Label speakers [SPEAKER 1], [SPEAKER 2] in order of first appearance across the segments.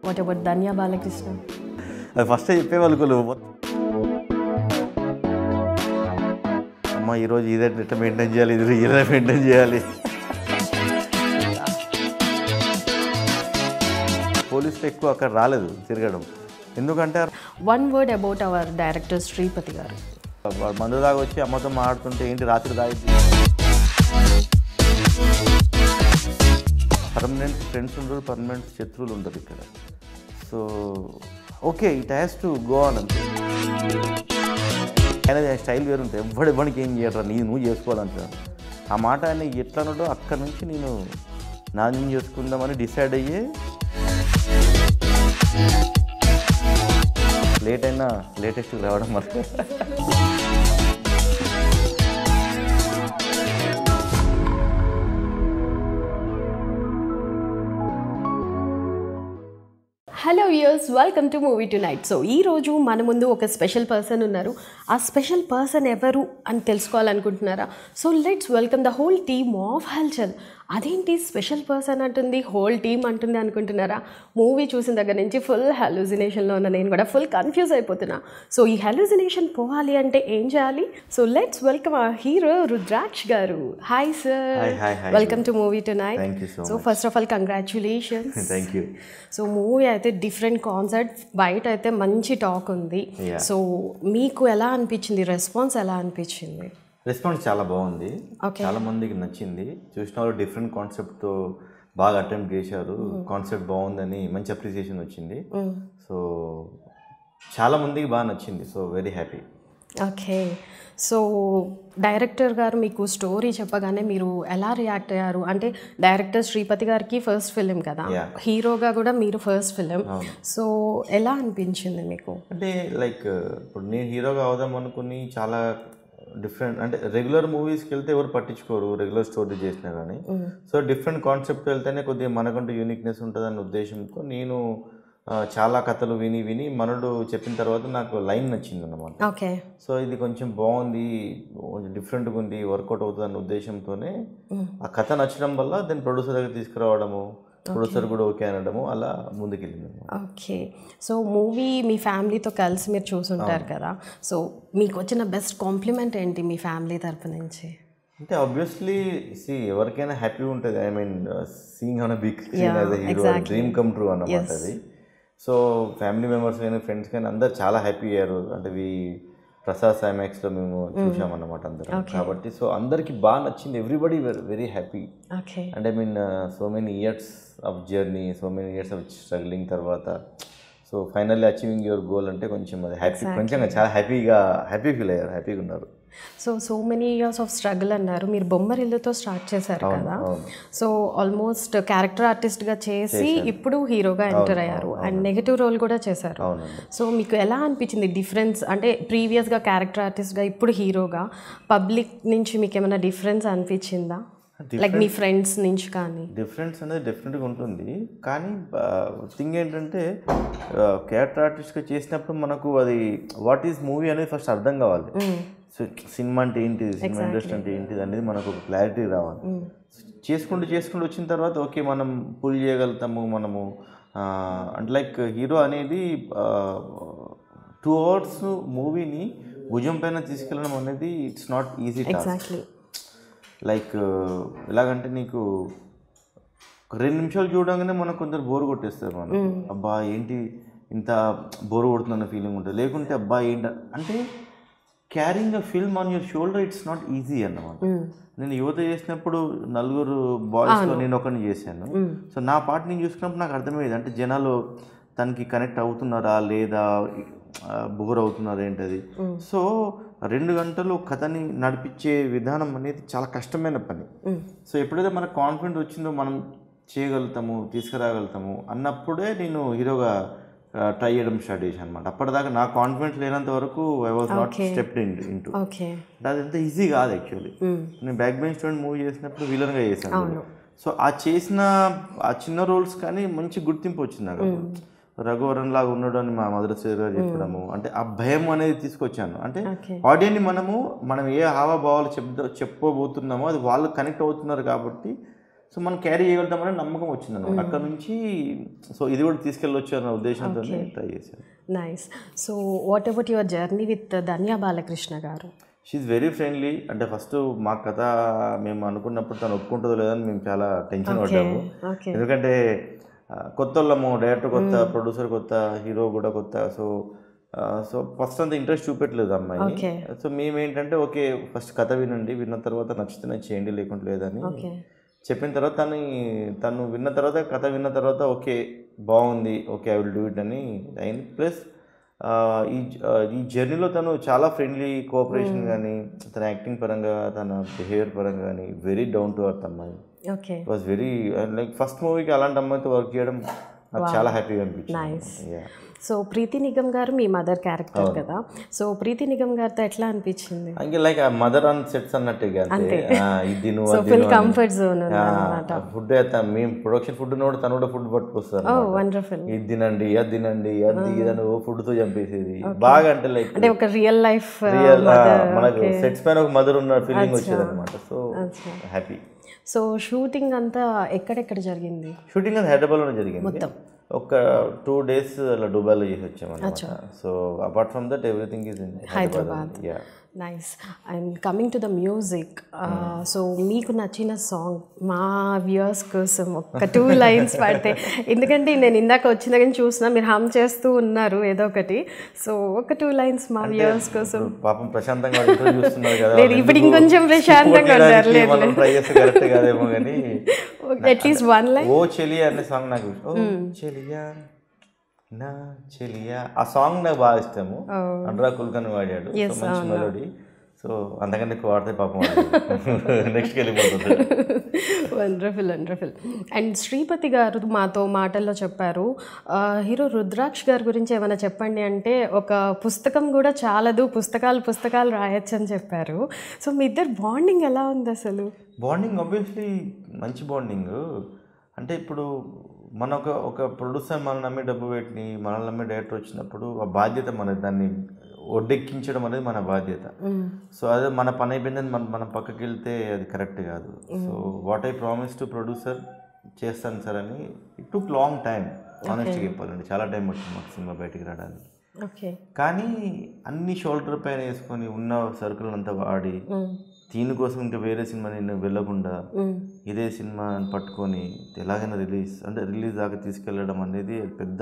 [SPEAKER 1] What about Dhanya Balakrishna
[SPEAKER 2] అది first చెప్పేవాళ్ళు కొలు అమ్మ ఈరోజు ఇదే ఎట్లా మెయింటైన్ చేయాలి ఇది ఇలా మెయింటైన్ చేయాలి పోలీసులు ఎక్కువ అక్కడ రాలేదు తిరగడం ఎందుకంటే
[SPEAKER 1] one word about our director Sripathi garu
[SPEAKER 2] వాడు మందు దాకా వచ్చి అమ్మతో మాట్లాడుతుంటే ఏంటి రాత్రి తాగి పర్మనెంట్ ఫ్రెండ్స్ ఉండరు పర్మనెంట్ శత్రువులు ఉండరు ఇక్కడ so okay it has to go on అంతే ఆయన స్టైల్ వేరు ఉంటుంది ఎవడు ఎవరికి ఏం చేయరా నీ నువ్వు చేసుకోవాలంటాడు ఆ మాట ఆయన ఎట్లా అన్నాడో అక్కడ నుంచి నేను నా నేను చేసుకుందామని డిసైడ్ అయ్యే లేట్ అయినా లేటెస్ట్ రావడం మరి
[SPEAKER 1] hello years welcome to movie tonight so ఈ రోజు మన ముందు ఒక స్పెషల్ పర్సన్ ఉన్నారు ఆ స్పెషల్ పర్సన్ ఎవరు అని తెలుసుకోవాలనుకుంటున్నారా so let's welcome the whole team of Hulchul అదేంటి స్పెషల్ పర్సన్ అంటుంది హోల్ టీమ్ అంటుంది అనుకుంటున్నారా మూవీ చూసిన దగ్గర నుంచి ఫుల్ హెలూజినేషన్లో ఉన్న నేను కూడా ఫుల్ కన్ఫ్యూజ్ అయిపోతున్నా సో ఈ హెలూజినేషన్ పోవాలి అంటే ఏం చేయాలి సో లెట్స్ వెల్కమ్ ఆ hero Rudraksh garu hi sir
[SPEAKER 2] Hi, hi, hi.
[SPEAKER 1] Welcome to movie tonight
[SPEAKER 2] Thank you so
[SPEAKER 1] so first of all congratulations
[SPEAKER 2] thank you
[SPEAKER 1] so movie అయితే డిఫరెంట్ కాన్సెప్ట్ బయట అయితే మంచి టాక్ ఉంది
[SPEAKER 2] Yeah.
[SPEAKER 1] సో మీకు ఎలా అనిపించింది response ఎలా అనిపించింది
[SPEAKER 2] రెస్పాన్స్ చాలా బాగుంది
[SPEAKER 1] Okay.
[SPEAKER 2] చాలా మందికి నచ్చింది చూసిన వాళ్ళు డిఫరెంట్ కాన్సెప్ట్తో బాగా అటెంప్ట్ చేశారు కాన్సెప్ట్ బాగుందని మంచి అప్రిసియేషన్ వచ్చింది సో చాలా మందికి బాగా నచ్చింది so very happy
[SPEAKER 1] okay so director garu మీకు స్టోరీ చెప్పగానే మీరు ఎలా రియాక్ట్ అయ్యారు అంటే డైరెక్టర్ శ్రీపతి గారికి ఫస్ట్ ఫిలిం కదా
[SPEAKER 2] Yeah.
[SPEAKER 1] హీరోగా కూడా మీరు ఫస్ట్ ఫిలిం సో ఎలా అనిపించింది మీకు
[SPEAKER 2] అంటే లైక్ ఇప్పుడు నేను హీరోగా అవుదాం అనుకుని చాలా డిఫరెంట్ అంటే రెగ్యులర్ మూవీస్కి వెళ్తే ఎవరు పట్టించుకోరు రెగ్యులర్ స్టోరీ చేసినా కానీ సో డిఫరెంట్ కాన్సెప్ట్ వెళ్తేనే కొద్దిగా మనకంటూ యూనిక్నెస్ ఉంటుందన్న ఉద్దేశంతో నేను ఆ, చాలా కథలు విని విని మనడు చెప్పిన తర్వాత నాకు లైన్ నచ్చింది అన్నమాట
[SPEAKER 1] ఓకే
[SPEAKER 2] సో ఇది కొంచెం బాగుంది కొంచెం డిఫరెంట్గా ఉంది వర్కౌట్ అవుతుంది అన్న ఉద్దేశంతోనే ఆ కథ నచ్చడం వల్ల దాన్ని ప్రొడ్యూసర్ దగ్గర తీసుకురావడము ప్రొడ్యూసర్ కూడా ఓకే అనడము అలా ముందుకెళ్ళింది అన్నమాట.
[SPEAKER 1] ఓకే సో మూవీ మీ ఫ్యామిలీతో కలిసి మీరు చూసుంటారు కదా సో మీకు వచ్చిన బెస్ట్ కాంప్లిమెంట్ ఏంటి మీ ఫ్యామిలీ తరపు నుంచి
[SPEAKER 2] అంటే ఆబ్వియస్లీ సి ఎవరికైనా హ్యాపీ ఉంటుంది I mean seeing on big screen as a hero dream come true అన్నమాట అది సో ఫ్యామిలీ మెంబర్స్ కానీ ఫ్రెండ్స్ కానీ అందరు చాలా హ్యాపీ అయ్యారు అంటే వి ప్రసాద్ సైమాక్స్లో మేము చూసామన్నమాట అందరం కాబట్టి సో అందరికి బాగా నచ్చింది everybody very happy
[SPEAKER 1] okay
[SPEAKER 2] and I mean so many years of journey so many years of struggling తర్వాత so finally achieving your goal అంటే కొంచెం అది హ్యాపీ కొంచెం చాలా హ్యాపీగా హ్యాపీ ఫీల్ అయ్యారు హ్యాపీగా ఉన్నారు
[SPEAKER 1] so so many years of struggle అన్నారు మీరు బొమ్మరిల్లుతో స్టార్ట్ చేశారు కదా సో ఆల్మోస్ట్ క్యారెక్టర్ ఆర్టిస్ట్గా చేసి ఇప్పుడు హీరోగా ఎంటర్ అయ్యారు అండ్ నెగిటివ్ రోల్ కూడా చేశారు
[SPEAKER 2] అవునండి
[SPEAKER 1] సో మీకు ఎలా అనిపించింది డిఫరెన్స్ అంటే ప్రీవియస్గా క్యారెక్టర్ ఆర్టిస్ట్గా ఇప్పుడు హీరోగా పబ్లిక్ నుంచి మీకు ఏమైనా డిఫరెన్స్ అనిపించిందా లైక్ మీ ఫ్రెండ్స్ నుంచి కానీ
[SPEAKER 2] డిఫరెన్స్ అనేది డెఫినెట్గా ఉంటుంది కానీ థింగ్ ఏంటంటే క్యారెక్టర్ ఆర్టిస్ట్గా చేసినప్పుడు మనకు అది వాట్ ఈస్ మూవీ అనేది ఫస్ట్ అర్థం కావాలి సో సినిమా అంటే ఏంటిది సినిమా ఇండస్ట్రీ అంటే ఏంటిది అనేది మనకు ఒక క్లారిటీ రావాలి చేసుకుంటూ చేసుకుంటూ వచ్చిన తర్వాత ఓకే మనం పుల్ చేయగలుగుతాము మనము ఆ, అంటే లైక్ హీరో అనేది టూ అవర్స్ మూవీని భుజం పైన తీసుకెళ్ళడం అనేది it's not easy task
[SPEAKER 1] exactly
[SPEAKER 2] like ఎలాగంటే నీకు ఒక రెండు నిమిషాలు చూడగానే మనకు కొందరు బోర్ కొట్టేస్తారు మనం అబ్బా ఏంటి ఇంత బోర్ కొడుతుందన్న ఫీలింగ్ ఉంటుంది లేకుంటే అబ్బా ఏంటి అంటే carrying a film on your shoulder it's not easy అన్నమాట నేను యువత చేసినప్పుడు నలుగురు బాయ్స్లో నేను ఒకరిని చేశాను సో నా పాట నేను చూసుకున్నప్పుడు నాకు అర్థమయ్యేది అంటే జనాలు తనకి కనెక్ట్ అవుతున్నారా లేదా బోర్ అవుతున్నారా ఏంటది సో రెండు గంటలు కథని నడిపించే విధానం అనేది చాలా కష్టమైన పని సో ఎప్పుడైతే మనకు కాన్ఫిడెంట్ వచ్చిందో మనం చేయగలుగుతాము తీసుకురాగలుగుతాము అన్నప్పుడే నేను హీరోగా ట్రై చేయడం స్టార్ట్ చేశాను అనమాట అప్పటిదాకా నా కాన్ఫిడెన్స్ లేనంత వరకు I was not stepped in into
[SPEAKER 1] okay
[SPEAKER 2] అది అంత ఈజీ కాదు యాక్చువల్లీ నేను బ్యాక్ బెంచ్ స్టూడెంట్ మూవీ చేసినప్పుడు విలన్గా చేశాను సో ఆ చేసిన ఆ చిన్న రోల్స్ కానీ మంచి గుర్తింపు వచ్చింది నాకు అప్పుడు. రఘువరన్ లాగా ఉన్నాడు అని మా మదర్ గారు చెప్పడము అంటే ఆ భయం అనేది తీసుకొచ్చాను అంటే ఆడియన్ని మనము మనం ఏ హావభావాలు చెప్దా చెప్పబోతున్నామో అది వాళ్ళు కనెక్ట్ అవుతున్నారు కాబట్టి సో మనం క్యారీ చేయగలుగుతామని నమ్మకం వచ్చింది అనమాట అక్కడ నుంచి సో ఇది కూడా తీసుకెళ్ళొచ్చు అన్న ఉద్దేశంతో ట్రై చేశాను
[SPEAKER 1] nice so what about your journey with Dhanya Balakrishna గారు
[SPEAKER 2] షీఈ్ వెరీ ఫ్రెండ్లీ అంటే ఫస్ట్ మా కథ మేము అనుకున్నప్పుడు తను ఒప్పుకుంటుందో లేదని మేము చాలా టెన్షన్ పడ్డాము
[SPEAKER 1] ఓకే
[SPEAKER 2] ఎందుకంటే ఆ, కొత్త వాళ్ళము డైరెక్టర్ కొత్త ప్రొడ్యూసర్ కొత్త హీరో కూడా కొత్త సో ఆ, సో ఫస్ట్ అంత ఇంట్రెస్ట్ చూపెట్టలేదు అమ్మాయి
[SPEAKER 1] Okay.
[SPEAKER 2] సో మేము ఏంటంటే ఓకే ఫస్ట్ కథ వినండి విన్న తర్వాత నచ్చితేనే చేయండి లేకుంటే లేదని
[SPEAKER 1] ఓకే
[SPEAKER 2] చెప్పిన తర్వాత తను తను విన్న తర్వాత కథ విన్న తర్వాత ఓకే బాగుంది okay I will do it అని అయింది ప్లస్ ఈ ఆ, ఈ జర్నీలో తను చాలా ఫ్రెండ్లీ కోఆపరేషన్ కానీ తన యాక్టింగ్ పరంగా తన బిహేవియర్ పరంగా కానీ వెరీ డౌన్ టు అర్త్ అమ్మాయి
[SPEAKER 1] okay
[SPEAKER 2] was very like first మూవీకి అలాంటి అమ్మాయితో వర్క్ చేయడం నాకు చాలా హ్యాపీగా అనిపించింది
[SPEAKER 1] Nice.
[SPEAKER 2] Yeah.
[SPEAKER 1] So Preeti Nigam గారు మీ మదర్ క్యారెక్టర్ కదా సో ప్రీతి నిగమ్ గారితో ఎట్లా అనిపించింది
[SPEAKER 2] ఇంకా లైక్ ఆ మదర్ ఆన్ సెట్స్ అన్నట్టు ఇక అంతే ఆ, ఇది నువ్వు
[SPEAKER 1] so full comfort zone
[SPEAKER 2] food మేము ప్రొడక్షన్ ఫుడ్ కూడా తను కూడా ఫుడ్ పట్టుకొస్తారు
[SPEAKER 1] ఓ వండర్ఫుల్
[SPEAKER 2] ఇది తినండి అది తినండి అది ఇదని ఓ food తో చంపేసేది బాగా అంటే లైక్
[SPEAKER 1] అంటే ఒక రియల్ లైఫ్
[SPEAKER 2] రియల్ మనకు సెట్స్ పైన ఒక మదర్ ఉన్న ఫీలింగ్ వచ్చేది అనమాట సో హ్యాపీ
[SPEAKER 1] సో షూటింగ్ అంతా ఎక్కడెక్కడ జరిగింది
[SPEAKER 2] షూటింగ్ అది హైదరాబాద్లోనే జరిగింది ఒక టూ డేస్ అలా దుబాయ్లో చేసి వచ్చామన్నమాట so apart from that everything is in Hyderabad yeah
[SPEAKER 1] nice and coming to the music so మీకు నచ్చిన సాంగ్ మా వ్యూవర్స్ కోసం ఒక టూ లైన్స్ పాడితే ఎందుకంటే నేను ఇందాక వచ్చిన దగ్గర చూసిన మీరు హమ్ చేస్తూ ఉన్నారు ఏదో ఒకటి సో ఒక టూ లైన్స్ మా వ్యూవర్స్ కోసం
[SPEAKER 2] పాపం ప్రశాంతంగా ఇంటర్వ్యూ చూస్తున్నారు కదా
[SPEAKER 1] లేదు ఇప్పుడు ఇంకొంచెం ప్రశాంతంగా ఉన్నారు లేదు
[SPEAKER 2] మనం ట్రై చేస్తే కరెక్ట్ కాదేమో కానీ
[SPEAKER 1] అట్లీస్ట్ వన్ లైన్
[SPEAKER 2] ఓ చెలియా అనే సాంగ్ నాకు ఓ చెలియా నా చెలియా ఆ సాంగ్ నాకు బాగా ఇష్టము అనురాగ్ కుల్కర్ని వాడాడు సో మంచి మెలోడీ సో అంతకంటే ఎక్కువ వాడితే పాపం నెక్స్ట్కి వెళ్ళిపోతుంది
[SPEAKER 1] వండర్ఫుల్ వండర్ఫుల్ అండ్ శ్రీపతి గారు మాతో మాటల్లో చెప్పారు ఆ, హీరో రుద్రాక్ష్ గారి గురించి ఏమైనా చెప్పండి అంటే ఒక పుస్తకం కూడా చాలదు పుస్తకాలు పుస్తకాలు రాయొచ్చు అని చెప్పారు సో మీ ఇద్దరు బాండింగ్ ఎలా ఉంది అసలు
[SPEAKER 2] బాండింగ్ ఆబ్వియస్లీ మంచి బాండింగ్ అంటే ఇప్పుడు మన ఒక ఒక ప్రొడ్యూసర్ మనల్ని నమ్మి డబ్బు పెట్టి మనల్ని నమ్మి డైరెక్టర్ వచ్చినప్పుడు ఆ బాధ్యత మనది దాన్ని ఒడ్డెక్కించడం అనేది మన బాధ్యత సో అదే మన పని అయిపోయిందని మనం మనం పక్కకి వెళ్తే అది కరెక్ట్ కాదు so what I promise to producer చేస్తాను సార్ అని ఇట్ టుక్ లాంగ్ టైం ఆనెస్ట్గా చెప్పాలండి చాలా టైం పట్టింది మాకు సినిమా బయటికి రావడానికి
[SPEAKER 1] ఓకే
[SPEAKER 2] కానీ అన్ని షోల్డర్ పైన వేసుకొని ఉన్న సరుకులను అంతా వాడి దీనికోసం ఇంకా వేరే సినిమా నేను వెళ్ళకుండా ఇదే సినిమా అని పట్టుకొని ఎలాగైనా రిలీజ్ అంటే రిలీజ్ దాకా తీసుకెళ్ళడం అనేది పెద్ద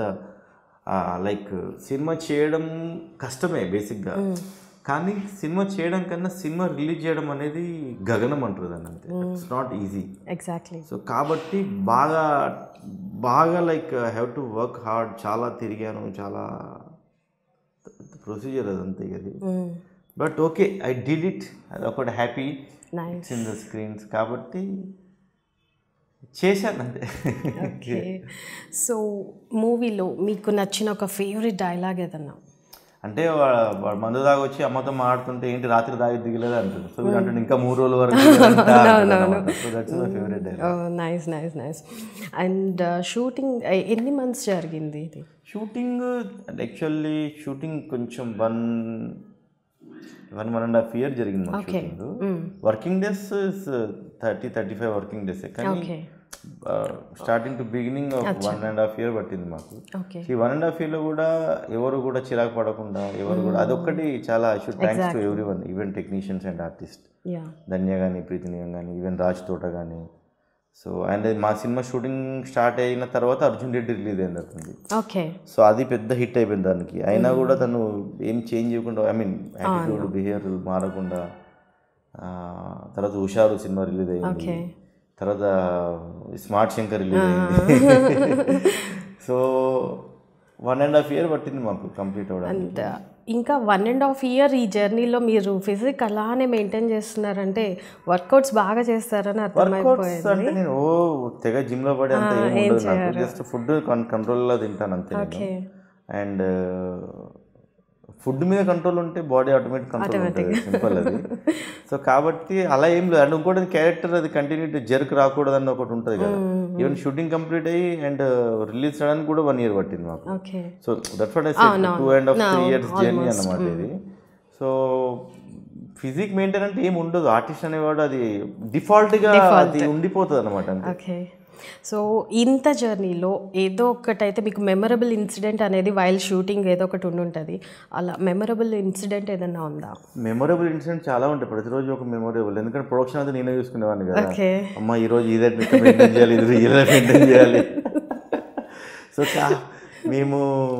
[SPEAKER 2] లైక్ సినిమా చేయడం కష్టమే బేసిక్గా కానీ సినిమా చేయడం కన్నా సినిమా రిలీజ్ చేయడం అనేది గగనం అంటారు దాన్ని అంతే it's not easy
[SPEAKER 1] exactly
[SPEAKER 2] so కాబట్టి బాగా బాగా like have to work hard చాలా తిరిగాను చాలా ప్రొసీజర్ అదంతే అది but okay I did it అది ఒకటి happy
[SPEAKER 1] nice
[SPEAKER 2] it's in the screens కాబట్టి చేశాను అంతే
[SPEAKER 1] ఓకే సో మూవీలో మీకు నచ్చిన ఒక ఫేవరెట్ డైలాగ్ ఏదన్నా
[SPEAKER 2] అంటే వా- వాడు మందు దాగా వచ్చి అమ్మతో మాడుతుంటే ఏంటి రాత్రి దాగి దిగలేదు అంటుంది సో వీడు అంటుండే ఇంకా మూడు రోజుల వరకు so that's my favourite dialogue
[SPEAKER 1] nice nice nice and shooting ఎన్ని మంత్స్ జరిగింది ఇది
[SPEAKER 2] షూటింగ్ యాక్చువల్లీ షూటింగ్ కొంచెం one one one and half year జరిగింది మా shooting working days thirty thirty five working days కానీ
[SPEAKER 1] okay
[SPEAKER 2] starting to beginning one and half year పట్టింది మాకు
[SPEAKER 1] okay
[SPEAKER 2] ఈ వన్ అండ్ హాఫ్ ఇయర్లో కూడా ఎవరు కూడా చిరాకు పడకుండా ఎవరు కూడా అదొక్కటి చాలా should thanks to every one even technicians and artist
[SPEAKER 1] yeah
[SPEAKER 2] Dhanya కానీ ప్రీతి నిగం కానీ ఈవెన్ రాజ్ తోట కానీ సో అండ్ మా సినిమా షూటింగ్ స్టార్ట్ అయిన తర్వాత అర్జున్ రెడ్డి రిలీజ్ అయింది అవుతుంది
[SPEAKER 1] ఓకే
[SPEAKER 2] సో అది పెద్ద హిట్ అయిపోయింది దానికి అయినా కూడా తను ఏం చేంజ్ చేయకుండా ఐ మీన్ యాటిట్యూడ్ బిహేవియర్ మారకుండా ఆ, తర్వాత హుషారు సినిమా రిలీజ్ అయింది
[SPEAKER 1] Okay.
[SPEAKER 2] తర్వాత స్మార్ట్ శంకర్ రిలీజ్ అయింది so one and half year పట్టింది మాకు కంప్లీట్ అవ్వడానికి
[SPEAKER 1] అండ్ ఇంకా వన్ అండ్ హాఫ్ ఇయర్ ఈ జర్నీలో మీరు ఫిజిక్ అలానే మెయింటైన్ చేస్తున్నారంటే వర్కౌట్స్ బాగా చేస్తారని అర్థమైపోయింది
[SPEAKER 2] వర్కౌట్స్ అంటే నేను ఓ తెగ జిమ్ లో పడి అంత ఏం ఉండదు నాకు జస్ట్ ఫుడ్ కంట్రోల్ లో తింటాను అంతే
[SPEAKER 1] ఓకే
[SPEAKER 2] అండ్ ఫుడ్ మీద కంట్రోల్ ఉంటే బాడీ ఆటోమేటిక్ కంట్రోల్ ఉంటుంది సింపుల్ అది సో కాబట్టి అలా ఏం లేదు అండ్ ఇంకోటి క్యారెక్టర్ అది కంటిన్యూ జర్క్ రాకూడదు అని ఒకటి ఉంటుంది కదా ఈవెన్ షూటింగ్ కంప్లీట్ అయ్యి అండ్ రిలీజ్ చేయడానికి కూడా వన్ ఇయర్ పట్టింది మాకు
[SPEAKER 1] okay
[SPEAKER 2] so that what I two and half three years journey అన్నమాట ఇది సో ఫిజిక్ మెయింటైన్ అంటే ఏమి ఉండదు ఆర్టిస్ట్ అనేవాడు అది డిఫాల్ట్గా అది ఉండిపోతుంది అనమాట అంతే
[SPEAKER 1] ఓకే సో ఇంత జర్నీలో ఏదో ఒకటైతే మీకు మెమరబుల్ ఇన్సిడెంట్ అనేది వైల్ షూటింగ్ ఏదో ఒకటి ఉండుంటుంది అలా మెమరబుల్ ఇన్సిడెంట్ ఏదన్నా ఉందా
[SPEAKER 2] మెమొరబుల్ ఇన్సిడెంట్ చాలా ఉంటాయి ప్రతిరోజు ఒక మెమొరబుల్ ఎందుకంటే ప్రొడక్షన్ అంతా నేనే చూసుకునేవాడిని కదా
[SPEAKER 1] ఓకే
[SPEAKER 2] అమ్మ ఈరోజు ఇదే మెయింటైన్ చేయాలి ఇది ఇలా మెయింటైన్ చేయాలి సో చా మేము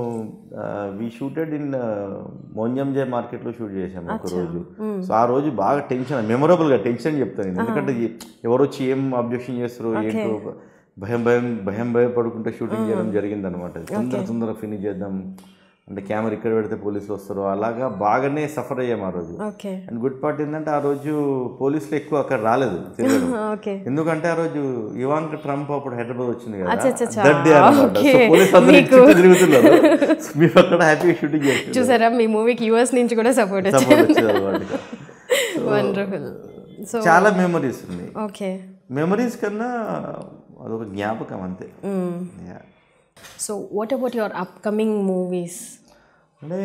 [SPEAKER 2] వి షూటెడ్ ఇన్ మోంజంజే మార్కెట్లో షూట్ చేసాము ఒక రోజు సో ఆ రోజు బాగా టెన్షన్ మెమొరబుల్గా టెన్షన్ చెప్తాను నేను ఎందుకంటే ఈ- ఎవరు వచ్చి ఏం అబ్జెక్షన్ చేస్తారు ఏంటో భయం భయం భయం భయపడుకుంటే షూటింగ్ చేయడం జరిగింది అనమాట తొందర తొందరగా ఫినిష్ చేద్దాం అంటే కెమెరా ఇక్కడ పెడితే పోలీసులు వస్తారు అలాగా బాగానే సఫర్ అయ్యాం ఆ రోజు
[SPEAKER 1] ఓకే
[SPEAKER 2] అండ్ గుడ్ పార్ట్ ఏంటంటే ఆ రోజు పోలీసులు ఎక్కువ అక్కడ రాలేదు తిరగడం
[SPEAKER 1] ఓకే
[SPEAKER 2] ఎందుకంటే ఆ రోజు ఇవాంక ట్రంప్ అప్పుడు హైదరాబాద్ వచ్చింది కదా
[SPEAKER 1] అచ్చచ్చచ్చా.
[SPEAKER 2] That day అన్నమాట.
[SPEAKER 1] Okay.
[SPEAKER 2] So police అందరూ
[SPEAKER 1] మీకు-
[SPEAKER 2] చుట్టూ తిరుగుతున్నారు So మీరు అక్కడ హ్యాపీగా షూటింగ్ చేస్తారు
[SPEAKER 1] చూసారా మీ మూవీకి యూఎస్ నుంచి కూడా సపోర్ట్ వచ్చింది
[SPEAKER 2] Support వచ్చింది అన్నమాట.
[SPEAKER 1] వండర్ఫుల్ సో
[SPEAKER 2] చాలా మెమరీస్ ఉన్నాయి
[SPEAKER 1] ఓకే
[SPEAKER 2] మెమరీస్ కన్నా అదొక జ్ఞాపకం అంతే Yeah.
[SPEAKER 1] So what about your upcoming movies
[SPEAKER 2] అంటే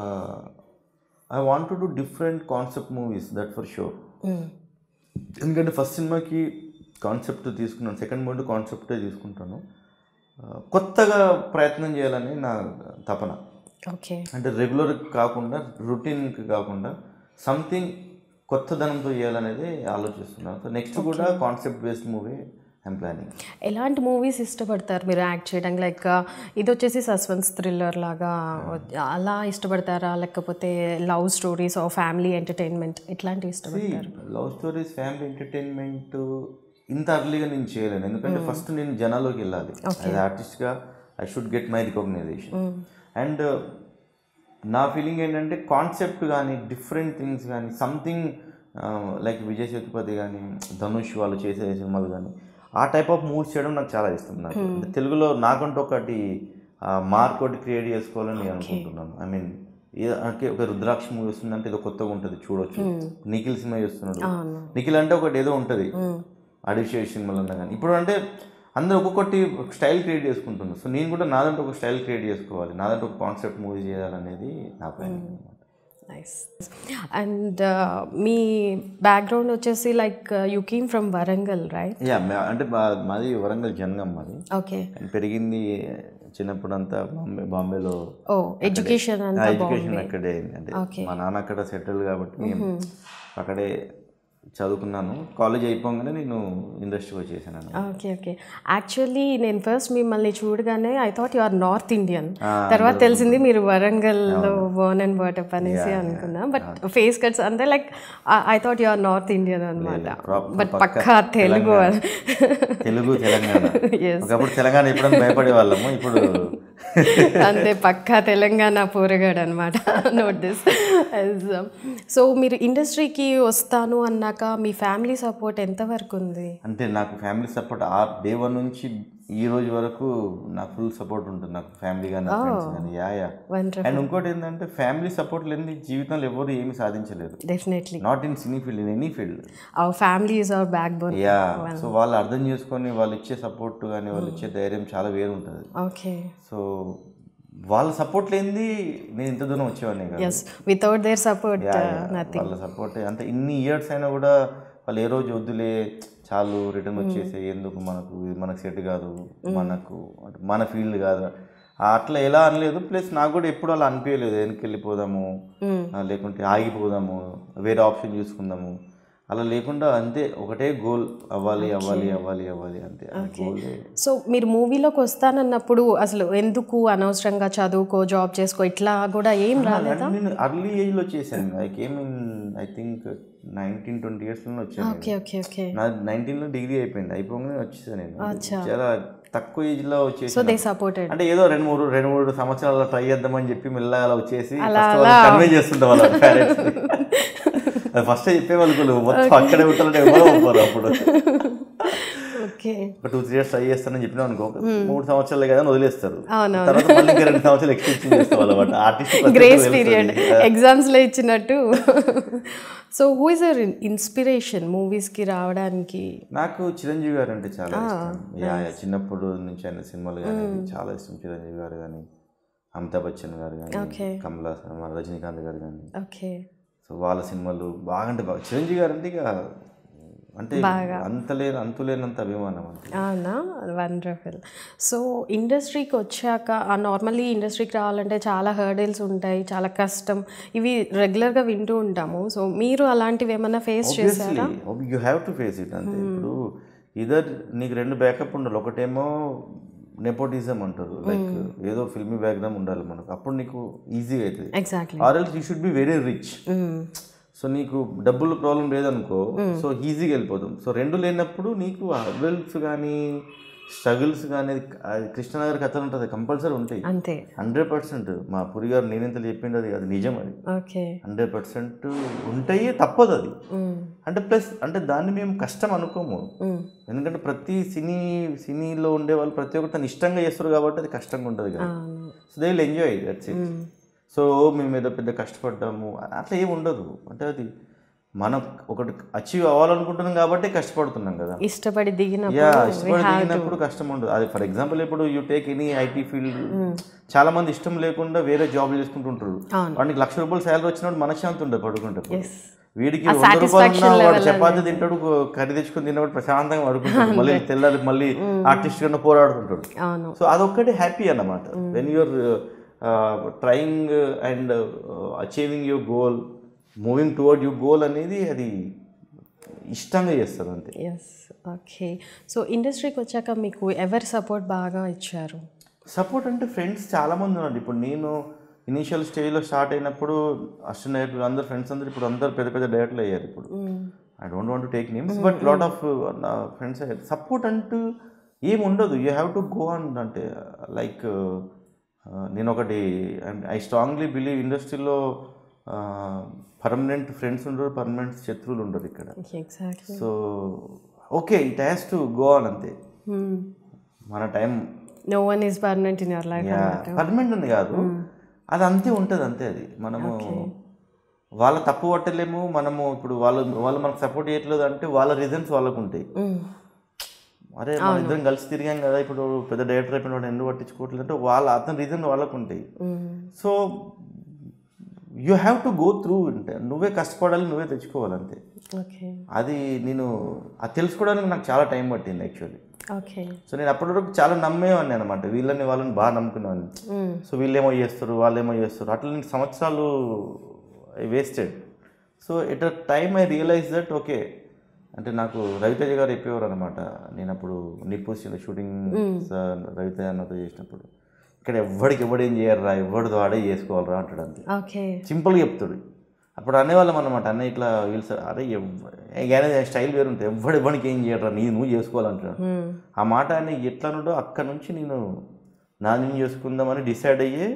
[SPEAKER 2] I want to do different concept movies that for sure ఎందుకంటే ఫస్ట్ సినిమాకి కాన్సెప్ట్ తీసుకున్నాను సెకండ్ మూవీ కాన్సెప్టే తీసుకుంటాను ఆ, కొత్తగా ప్రయత్నం చేయాలని నా తపన
[SPEAKER 1] ఓకే
[SPEAKER 2] అంటే రెగ్యులర్ కాకుండా రొటీన్కి కాకుండా సంథింగ్ కొత్తదనంతో చేయాలనేది ఆలోచిస్తున్నాను సో నెక్స్ట్ కూడా concept based movie I'm planning
[SPEAKER 1] ఎలాంటి మూవీస్ ఇష్టపడతారు మీరు యాక్ట్ చేయడానికి లైక్ ఇది వచ్చేసి సస్పెన్స్ థ్రిల్లర్ లాగా అలా ఇష్టపడతారా లేకపోతే love stories or family entertainment ఇట్లాంటివి ఇష్టపడతారు
[SPEAKER 2] లవ్ స్టోరీస్ ఫ్యామిలీ ఎంటర్టైన్మెంట్ ఇంత అర్లీగా నేను చేయలేను ఎందుకంటే ఫస్ట్ నేను జనాల్లోకి వెళ్ళాలి యాజ్ ఆర్టిస్ట్గా I should get my recognition and నా ఫీలింగ్ ఏంటంటే కాన్సెప్ట్ కానీ డిఫరెంట్ థింగ్స్ కానీ సంథింగ్ లైక్ విజయ్ సేతుపతి కానీ ధనుష్ వాళ్ళు చేసే సినిమాలు కానీ ఆ టైప్ ఆఫ్ మూవీస్ చేయడం నాకు చాలా ఇష్టం నాకు అంటే తెలుగులో నాకంటూ ఒకటి మార్క్ ఒకటి క్రియేట్ చేసుకోవాలని నేను అనుకుంటున్నాను ఐ మీన్ అంటే ఒక రుద్రాక్ష మూవీ వస్తుందంటే ఏదో కొత్తగా ఉంటుంది చూడొచ్చు నిఖిల్ సినిమా చేస్తున్నాడు నిఖిల్ అంటే ఒకటి ఏదో ఉంటుంది అడిషియస్ సినిమాలు అన్నా కానీ ఇప్పుడు అంటే అందరూ ఒక్కొక్కటి స్టైల్ క్రియేట్ చేసుకుంటున్నారు సో నేను కూడా నాదంటే ఒక స్టైల్ క్రియేట్ చేసుకోవాలి నాదంటే ఒక కాన్సెప్ట్ మూవీ చేయాలనేది నా ప్లాన్
[SPEAKER 1] నైస్ అండ్ మీ బ్యాక్గ్రౌండ్ వచ్చేసి like you came from Warangal right
[SPEAKER 2] yeah అంటే మా- మాది వరంగల్ జనగం మాది
[SPEAKER 1] ఓకే
[SPEAKER 2] And పెరిగింది చిన్నప్పుడు అంతా బాంబే బాంబేలో
[SPEAKER 1] ఓ ఎడ్యుకేషన్ అంతా
[SPEAKER 2] ఎడ్యుకేషన్ అక్కడే అయింది అంటే మా నాన్న అక్కడ సెటిల్ కాబట్టి మేము అక్కడే చదువుకున్నాను కాలేజ్ అయిపోగానే నేను ఇండస్ట్రీకి వచ్చేసాను అన్నమాట.
[SPEAKER 1] ఓకే ఓకే యాక్చువల్లీ నేను ఫస్ట్ మిమ్మల్ని చూడగానే I thought you are North Indian తర్వాత తెలిసింది మీరు వరంగల్లో బోర్న్ అండ్ బర్టప్ అనేసి అనుకున్నా బట్ ఫేస్ కట్స్ అంటే like I thought you are North Indian అనమాట
[SPEAKER 2] proper
[SPEAKER 1] బట్ పక్కా తెలుగు
[SPEAKER 2] తెలుగు తెలంగాణ ఒకప్పుడు తెలంగాణ ఎప్పుడైనా భయపడే వాళ్ళము ఇప్పుడు
[SPEAKER 1] అంతే పక్కా తెలంగాణ పోరగాడు అనమాట నోట్ దిస్ సో మీరు ఇండస్ట్రీకి వస్తాను అన్నాక మీ ఫ్యామిలీ సపోర్ట్ ఎంతవరకు ఉంది
[SPEAKER 2] అంటే నాకు ఫ్యామిలీ సపోర్ట్ ఆ డే వన్ నుంచి ఈ రోజు వరకు నాకు ఫుల్ సపోర్ట్ ఉంటుంది నాకు ఫ్యామిలీ కానీ ఫ్రెండ్స్ కానీ యా యా
[SPEAKER 1] వండర్
[SPEAKER 2] అండ్ ఇంకోటి ఏంటంటే ఫ్యామిలీ సపోర్ట్ లేని జీవితంలో ఎవరు ఏమీ సాధించలేరు
[SPEAKER 1] definitely
[SPEAKER 2] not in cine field in any field
[SPEAKER 1] our family is our backbone
[SPEAKER 2] yeah so వాళ్ళు అర్థం చేసుకొని వాళ్ళు ఇచ్చే సపోర్ట్ కానీ వాళ్ళు ఇచ్చే ధైర్యం చాలా వేరు ఉంటుంది
[SPEAKER 1] ఓకే
[SPEAKER 2] సో వాళ్ళ సపోర్ట్ లేనిది నేను ఇంత దూరం వచ్చేవాడిని కదా
[SPEAKER 1] yes without their support nothing
[SPEAKER 2] వాళ్ళ సపోర్ట్ అంటే ఇన్ని ఇయర్స్ అయినా కూడా వాళ్ళు ఏ రోజు వద్దులే చాలు రిటర్న్ వచ్చేసి ఎందుకు మనకు ఇది మనకు సెట్ కాదు మనకు అంటే మన ఫీల్డ్ కాదు ఆ అట్లా ఎలా అనలేదు ప్లస్ నాకు కూడా ఎప్పుడు అలా అనిపించలేదు వెనక్కి వెళ్ళిపోదాము ఆ, లేకుంటే ఆగిపోదాము వేరే ఆప్షన్ చూసుకుందాము అలా లేకుండా అంతే ఒకటే గోల్ అవ్వాలి అవ్వాలి అవ్వాలి అవ్వాలి అంతే ఆ గోలే
[SPEAKER 1] సో మీరు మూవీలోకి వస్తానన్నప్పుడు అసలు ఎందుకు అనవసరంగా చదువుకో జాబ్ చేసుకో ఇట్లా కూడా ఏం రాలేదు
[SPEAKER 2] నేను అర్లీ ఏజ్లో చేశాను I came in I think nineteen twenty ఇయర్స్లో వచ్చాను
[SPEAKER 1] ఓకే ఓకే ఓకే
[SPEAKER 2] నా నైన్టీన్లో డిగ్రీ అయిపోయింది అయిపోగానే వచ్చేసాను నేను చాలా తక్కువ ఏజ్లో వచ్చేసి
[SPEAKER 1] సో దే సపోర్టెడ్
[SPEAKER 2] అంటే ఏదో రెండు మూడు రెండు మూడు సంవత్సరాలు ట్రై చేద్దామని చెప్పి మెల్లగా అలా వచ్చేసి కన్వే చేస్తుంటే వాళ్ళ పేరెంట్స్ అది ఫస్ట్ చెప్పే వాళ్ళు మొత్తం అక్కడే ఉంటారంటే ఎవరో ఒప్పరు అప్పుడు
[SPEAKER 1] ఓకే
[SPEAKER 2] ఒక టూ త్రీ ఇయర్స్ ట్రై చేస్తానని చెప్పినా అనుకో మూడు సంవత్సరాలు కదా అని వదిలేస్తారు
[SPEAKER 1] అవునవును.
[SPEAKER 2] తర్వాత మళ్ళీ ఇంకా రెండు సంవత్సరాలు ఎక్స్టెన్షన్ చేస్తాం అనమాట ఆర్టిస్ట్
[SPEAKER 1] గ్రేస్ పీరియడ్ ఎగ్జామ్స్లో ఇచ్చినట్టు so who is your inspiration మూవీస్కి రావడానికి
[SPEAKER 2] నాకు చిరంజీవి గారు అంటే చాలా ఇష్టం యా యా చిన్నప్పుడు నుంచి ఆయన సినిమాలు కానీ చాలా ఇష్టం చిరంజీవి గారు కానీ అమితాబ్ బచ్చన్ గారు కానీ
[SPEAKER 1] Okay.
[SPEAKER 2] కమలా మన రజనీకాంత్ గారు కానీ
[SPEAKER 1] ఓకే
[SPEAKER 2] సో వాళ్ళ సినిమాలు బాగా అంటే బాగా చిరంజీవి గారు అంటే ఇక అంటే అంత లేని అంతు లేనంత అభిమానం అంతే
[SPEAKER 1] అవునా వండర్ఫుల్ సో ఇండస్ట్రీకి వచ్చాక నార్మల్లీ ఇండస్ట్రీకి రావాలంటే చాలా హర్డిల్స్ ఉంటాయి చాలా కష్టం ఇవి రెగ్యులర్గా వింటూ ఉంటాము సో మీరు అలాంటివి ఏమైనా ఫేస్ చేశారా
[SPEAKER 2] you have to face it అంతే ఇప్పుడు ఇదర్ నీకు రెండు బ్యాకప్ ఉండాలి ఒకటేమో నెపోటిజం అంటారు లైక్ ఏదో ఫిల్మీ బ్యాక్గ్రౌండ్ ఉండాలి మనకు అప్పుడు నీకు ఈజీగా అవుతుంది
[SPEAKER 1] exactly
[SPEAKER 2] or else you should be very rich so నీకు డబ్బులు ప్రాబ్లం లేదనుకో సో ఈజీగా వెళ్ళిపోతాం సో రెండు లేనప్పుడు నీకు హర్బల్స్ కానీ స్ట్రగుల్స్ కానీ అది కృష్ణనగర్ కథలు ఉంటుంది కంపల్సరీ ఉంటాయి
[SPEAKER 1] అంతే
[SPEAKER 2] హండ్రెడ్ పర్సెంట్ మా పురి గారు నేనెంత చెప్పింది అది అది నిజం అది
[SPEAKER 1] ఓకే
[SPEAKER 2] హండ్రెడ్ పర్సెంట్ ఉంటాయి తప్పదు అది అంటే ప్లస్ అంటే దాన్ని మేము కష్టం అనుకోము ఎందుకంటే ప్రతి సినీ సినీలో ఉండే వాళ్ళు ప్రతి ఒక్కరు తను ఇష్టంగా చేస్తారు కాబట్టి అది కష్టంగా ఉంటుంది కదా so they will enjoy that's it so మేము ఏదో పెద్ద కష్టపడ్డాము అట్లా ఏమి ఉండదు అంటే అది మనం ఒకటి అచీవ్ అవ్వాలనుకుంటున్నాం కాబట్టి కష్టపడుతున్నాం కదా
[SPEAKER 1] ఇష్టపడి దిగిన
[SPEAKER 2] యా ఇష్టపడి దిగినప్పుడు కష్టం ఉండదు అది ఫర్ ఎగ్జాంపుల్ ఇప్పుడు you take any IT field చాలా మంది ఇష్టం లేకుండా వేరే జాబ్ చేసుకుంటుంటారు
[SPEAKER 1] అవును.
[SPEAKER 2] వాడికి లక్ష రూపాయలు శాలరీ వచ్చినప్పుడు మనశ్శాంతి ఉండదు పడుకుంటే
[SPEAKER 1] ఎస్
[SPEAKER 2] వీడికి వంద రూపాయలు ఉన్నా వాడు చపాతి తింటాడు కర్రీ తెచ్చుకొని తిన్నప్పుడు ప్రశాంతంగా పడుకుంటాడు మళ్ళీ తెల్లారి మళ్ళీ ఆర్టిస్ట్ కన్నా పోరాడుతుంటాడు
[SPEAKER 1] అవును
[SPEAKER 2] సో అదొక్కటి హ్యాపీ అన్నమాట when you're trying and achieving your goal moving toward your goal అనేది అది ఇష్టంగా చేస్తారు అంతే
[SPEAKER 1] ఎస్ ఓకే సో ఇండస్ట్రీకి వచ్చాక మీకు ఎవరి సపోర్ట్ బాగా ఇచ్చారు
[SPEAKER 2] సపోర్ట్ అంటే ఫ్రెండ్స్ చాలా మంది ఉన్నారు ఇప్పుడు నేను ఇనీషియల్ స్టేజ్లో స్టార్ట్ అయినప్పుడు అసిస్టెంట్ డైరెక్టర్ అందరు ఫ్రెండ్స్ అందరు ఇప్పుడు అందరు పెద్ద పెద్ద డైరెక్టర్లు అయ్యారు ఇప్పుడు I don't want take names but lot of నా ఫ్రెండ్స్ అయ్యారు సపోర్ట్ అంటూ ఏం ఉండదు you have to go on అంటే లైక్ నేను ఒకటి ఐ స్ట్రాంగ్లీ బిలీవ్ ఇండస్ట్రీలో పర్మనెంట్ ఫ్రెండ్స్ ఉండరు పర్మనెంట్ శత్రువులు ఉండరు ఇక్కడ
[SPEAKER 1] exactly
[SPEAKER 2] so okay it has to go on అంతే మన time
[SPEAKER 1] no one is permanent in your life
[SPEAKER 2] permanent అని కాదు అది అంతే ఉంటుంది అంతే అది మనము వాళ్ళ తప్పు పట్టలేము మనము ఇప్పుడు వాళ్ళు వాళ్ళు మనకు సపోర్ట్ చేయట్లేదు అంటే వాళ్ళ రీజన్స్ వాళ్ళకు ఉంటాయి అరే మన ఇద్దరం కలిసి తిరిగాం కదా ఇప్పుడు పెద్ద డైరెక్టర్ అయిపోయిన వాడు ఎందుకు పట్టించుకోవట్లేదు అంటే వాళ్ళ అతని రీజన్ వాళ్ళకు ఉంటాయి so you have to go through అంటే నువ్వే కష్టపడాలి నువ్వే తెచ్చుకోవాలి అంతే
[SPEAKER 1] ఓకే
[SPEAKER 2] అది నేను అది తెలుసుకోవడానికి నాకు చాలా టైం పట్టింది యాక్చువల్లీ
[SPEAKER 1] ఓకే
[SPEAKER 2] సో నేను అప్పటి వరకు చాలా నమ్మేవాడిని అనమాట వీళ్ళని వాళ్ళని బాగా నమ్ముకునేవాడిని సో వీళ్ళేమో చేస్తారు వాళ్ళేమో చేస్తారు అట్లా నేను సంవత్సరాలు I wasted so at a time I realise that okay అంటే నాకు రవితేజ గారు చెప్పేవారు అనమాట నేను అప్పుడు నిప్పు షూటింగ్ రవితేజ అన్నతో చేసినప్పుడు ఇక్కడ ఎవ్వడికి ఎవడు ఏం చేయరురా ఎవడితో వాడే చేసుకోవాలరా అంటాడు అంతే
[SPEAKER 1] ఓకే
[SPEAKER 2] సింపుల్గా చెప్తాడు అప్పుడు అనేవాళ్ళం అనమాట అన్న ఇట్లా వీళ్ళు అరే ఎవ్వడే స్టైల్ వేరు ఉంటుంది ఎవ్వడు ఇవ్వడానికి ఏం చేయరా నీ నువ్వు చేసుకోవాలంటాడు ఆ మాట ఆయన ఎట్లా నుండో అక్కడ నుంచి నేను నా నేను చేసుకుందామని డిసైడ్ అయ్యి